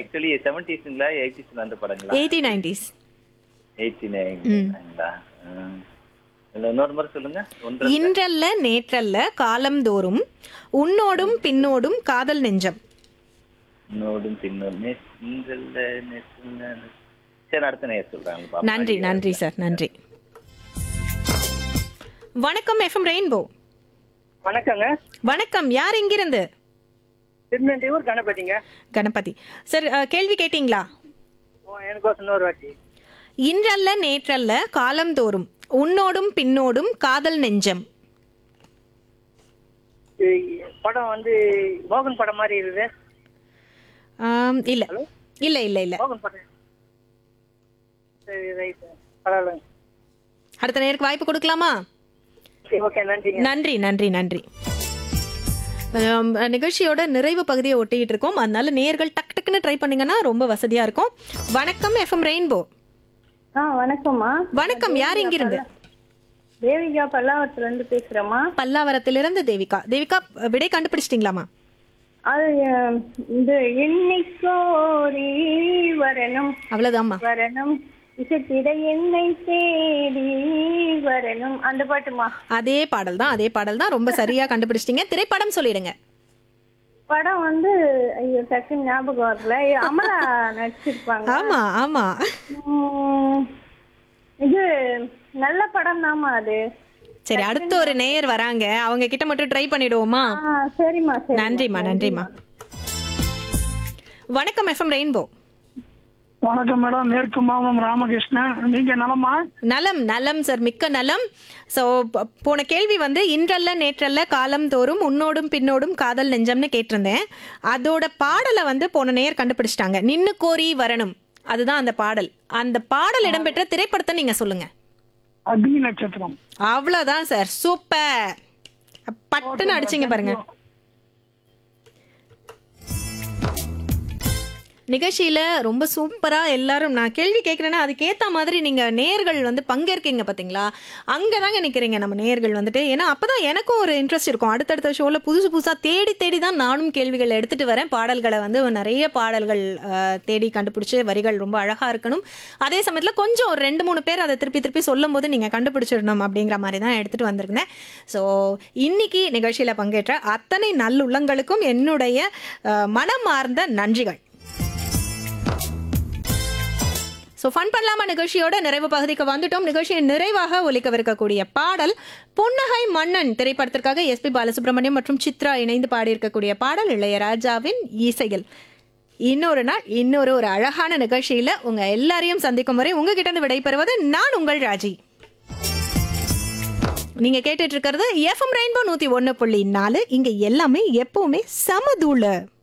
Actually செவன்டிஸ்ங்களா எயிட்டிஸ்ல அந்த படங்களா எயிட்டி நைன்டிஸ் எயிட்டி நைன்ங்களா இன்னொரு முறை சொல்லுங்க ஒன்று இன்றல்ல நேற்றல்ல காலம்தோறும் உன்னோடும் பின்னோடும் காதல் நெஞ்சம் நோடும் பின்னோடும் நீங்கள்ல நெசுங்க சரி அடுத்த நேரம் சொல்றாங்க பாப்போம். நன்றி நன்றி சார் நன்றி வணக்கம் எஃப்எம் ரெயின்போ வணக்கங்க வணக்கம் யார் எங்கிருந்து திருநெல்வேலூர் கணபதிங்க கணபதி சார் அஹ், கேள்வி கேட்டிங்களா ஓ, எனக்கு இன்னொரு வாட்டி இன்றல்ல நேற்றல்ல காலம்தோறும் உன்னோடும் பின்னோடும் காதல் நெஞ்சம் இது படம் வந்து மோகன் படம் மாதிரி இருக்குது ஆம், இல்ல இல்ல இல்ல இல்ல மோகன் படம் சரி ரைட் பரவாயில்லைங்க அடுத்த நேருக்கு வாய்ப்பு கொடுக்கலாமா சரி ஓகே நன்றிங்க நன்றி நன்றி நன்றி ஆம், நிகழ்ச்சியோட நிறைவு பகுதியை ஒட்டிக்கிட்டு இருக்கோம் அதனால நேர்கள் டக் டக்குன்னு ட்ரை பண்ணீங்கன்னா ரொம்ப வசதியா இருக்கும் வணக்கம் எஃப்எம் ரெயின்போ ஆ வணக்கம்மா வணக்கம் யார் இங்கிருந்து தேவிகா பல்லாவரத்துல இருந்து பேசுறேம்மா பல்லாவரத்திலிருந்து தேவிகா தேவிகா விடை கண்டுபிடிச்சிட்டீங்களாமா அது அஹ், இந்த எண்ணிக்கோரி வரணும் அவ்வளவுதாம்மா வரணும் இசைத்திட என்னை தேடி வரணும் அந்த பாட்டுமா அதே பாடல் தான் அதே பாடல் தான் ரொம்ப சரியா கண்டுபிடிச்சிட்டீங்க திரைப்படம் சொல்லிடுங்க படம் வந்து ஐயோ டக்குன்னு ஞாபகம் வரல அமலா நடிச்சிருப்பாங்க ஆமா ஆமா உம், இது நல்ல படம் தாமா அது சரி அடுத்து ஒரு நேயர் வராங்க அவங்க கிட்ட மட்டும் ட்ரை பண்ணிடுவோமா ஆ சரிம்மா சரி நன்றிம்மா நன்றிம்மா வணக்கம் எஃப்எம் ரெயின்போ வணக்கம் மேடம் மேற்கு மாவட்டம் ராமகிருஷ்ணன் நீங்க நலமா நலம் நலம் சார் மிக்க நலம் ஸோ போன கேள்வி வந்து இன்றல்ல நேற்றல்ல காலம் தோறும் உன்னோடும் பின்னோடும் காதல் நெஞ்சம்னு கேட்டிருந்தேன் அதோட பாடலை வந்து போன நேயர் கண்டுபிடிச்சிட்டாங்க நின்னு கோரி வரணும் அதுதான் அந்த பாடல் அந்த பாடல் இடம்பெற்ற திரைப்படத்தை நீங்க சொல்லுங்க அக்னி நட்சத்திரம் அவ்வளோதான் சார் சூப்பர் பட்டுன்னு அடிச்சிங்க பாருங்க நிகழ்ச்சியில ரொம்ப சூப்பரா எல்லாரும் நான் கேள்வி கேட்குறேன்னா அதுக்கேத்த மாதிரி நீங்க நேர்கள் வந்து பங்கேற்கீங்க பாத்தீங்களா அங்கதாங்க நிக்கிறீங்க நம்ம நேர்கள் வந்துட்டு ஏன்னா அப்பதான் எனக்கும் ஒரு இன்ட்ரெஸ்ட் இருக்கும் அடுத்தடுத்த ஷோல புதுசு புதுசா தேடி தேடி தான் நானும் கேள்விகள் எடுத்துட்டு வரேன் பாடல்களை வந்து நிறைய பாடல்கள் அஹ், தேடி கண்டுபிடிச்சு வரிகள் ரொம்ப அழகா இருக்கணும் அதே சமயத்துல கொஞ்சம் ஒரு ரெண்டு மூணு பேர் அதை திருப்பி திருப்பி சொல்லும் போது நீங்க கண்டுபிடிச்சிடணும் அப்படிங்கிற மாதிரி தான் எடுத்துட்டு வந்திருந்தேன் ஸோ இன்னைக்கு நிகழ்ச்சியில பங்கேற்ற அத்தனை நல்லுள்ளங்களுக்கும் என்னுடைய அஹ், மனமார்ந்த நன்றிகள் ஸோ ஃபன் பண்ணலாமா நிகழ்ச்சியோட நிறைவு பகுதிக்கு வந்துட்டோம் நிகழ்ச்சியின் நிறைவாக ஒலிக்கவிருக்கக்கூடிய பாடல் புன்னகை மன்னன் திரைப்படத்திற்காக எஸ்பி பாலசுப்ரமணியம் மற்றும் சித்ரா இணைந்து பாடியிருக்கக்கூடிய பாடல் இளையராஜாவின் இசையில் இன்னொரு நாள் இன்னொரு ஒரு அழகான நிகழ்ச்சியில உங்க எல்லாரையும் சந்திக்கும் வரை உங்ககிட்ட இருந்து விடைபெறுவது நான் உங்கள் ராஜி நீங்க கேட்டுட்டு இருக்கிறது எஃப்எம் ரெயின்போ நூத்தி ஒன்னு புள்ளி நாலு இங்க எல்லாமே எப்பவுமே சமதூள